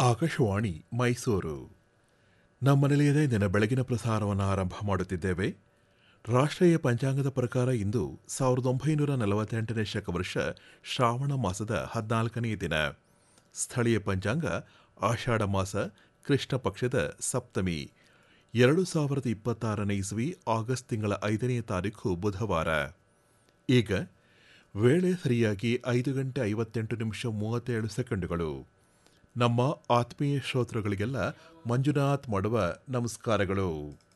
ಆಕಾಶವಾಣಿ ಮೈಸೂರು ನಮ್ಮ ನಿಲಯದ ಇಂದಿನ ಬೆಳಗಿನ ಪ್ರಸಾರವನ್ನು ಆರಂಭ ಮಾಡುತ್ತಿದ್ದೇವೆ ರಾಷ್ಟ್ರೀಯ ಪಂಚಾಂಗದ ಪ್ರಕಾರ ಇಂದು ಸಾವಿರದ ಒಂಬೈನೂರ ನಲವತ್ತೆಂಟನೇ ಶಕವರ್ಷ ಶ್ರಾವಣ ಮಾಸದ ಹದಿನಾಲ್ಕನೆಯ ದಿನ ಸ್ಥಳೀಯ ಪಂಚಾಂಗ ಆಷಾಢ ಮಾಸ ಕೃಷ್ಣ ಪಕ್ಷದ ಸಪ್ತಮಿ ಎರಡು ಸಾವಿರದ ಇಪ್ಪತ್ತಾರನೇ ಇಸ್ವಿ ಆಗಸ್ಟ್ ತಿಂಗಳ ಐದನೇ ತಾರೀಕು ಬುಧವಾರ ಈಗ ವೇಳೆ ಸರಿಯಾಗಿ ಐದು ಗಂಟೆ ಐವತ್ತೆಂಟು ನಿಮಿಷ ಮೂವತ್ತೇಳು ಸೆಕೆಂಡುಗಳು ನಮ್ಮ ಆತ್ಮೀಯ ಶ್ರೋತೃಗಳಿಗೆಲ್ಲ ಮಂಜುನಾಥ್ ಮಾಡುವ ನಮಸ್ಕಾರಗಳು